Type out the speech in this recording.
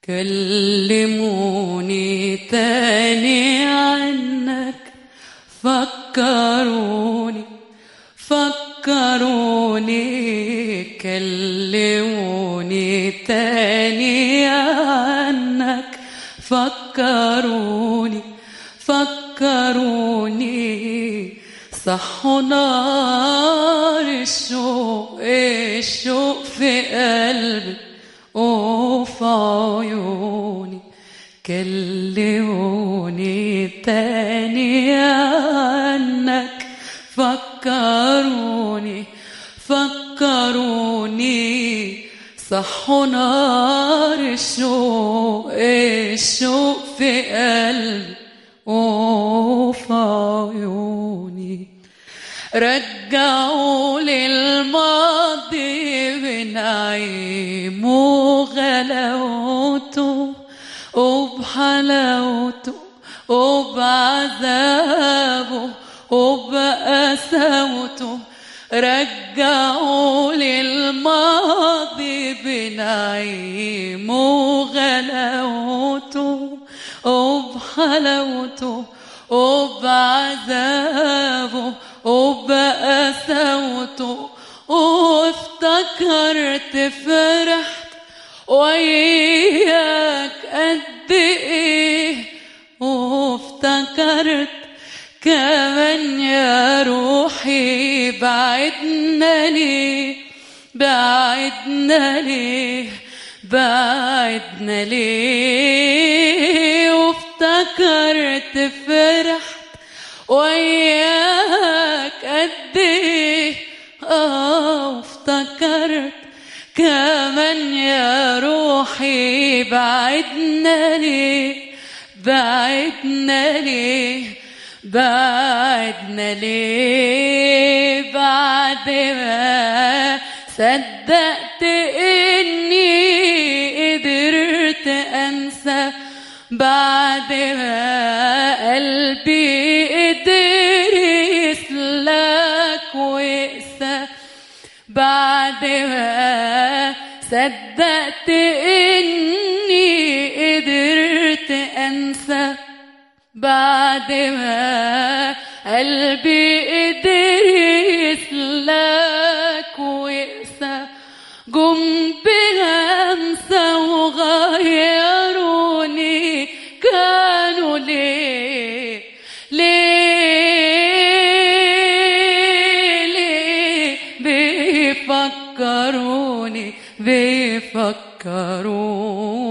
كلموني تاني عنك فكروني فكروني كلموني تاني عنك فكروني فكروني صحوا نار الشوق الشوق في قلبي وفي عيوني كلموني تاني عنك فكروني فكروني صحوا نار الشوق الشوق في قلبي وفي عيوني رجعوا للماضي بنعيم وغلاوته وبحلاوته وبعذابه وبقساوته رجعوا للماضي بنعيم وغلاوته وبحلاوته وبعذابه وبقساوته وافتكرت فرحت وياك قد ايه وافتكرت كمان يا روحي بعدنا ليه بعدنا ليه بعدنا ليه وافتكرت فرحت وياك قد ايه اه افتكرت كمان يا روحي بعدنا ليه بعدنا ليه بعدنا ليه بعد ما صدقت اني قدرت انسى بعد ما قلبي قدر يسلك ويقسى بعد ما صدقت اني قدرت انسى بعد ما قلبي قدر يسلك ويقسى جم بهمسة وغيروني كانوا ليه ليه ليه بيفكروني بيفكروني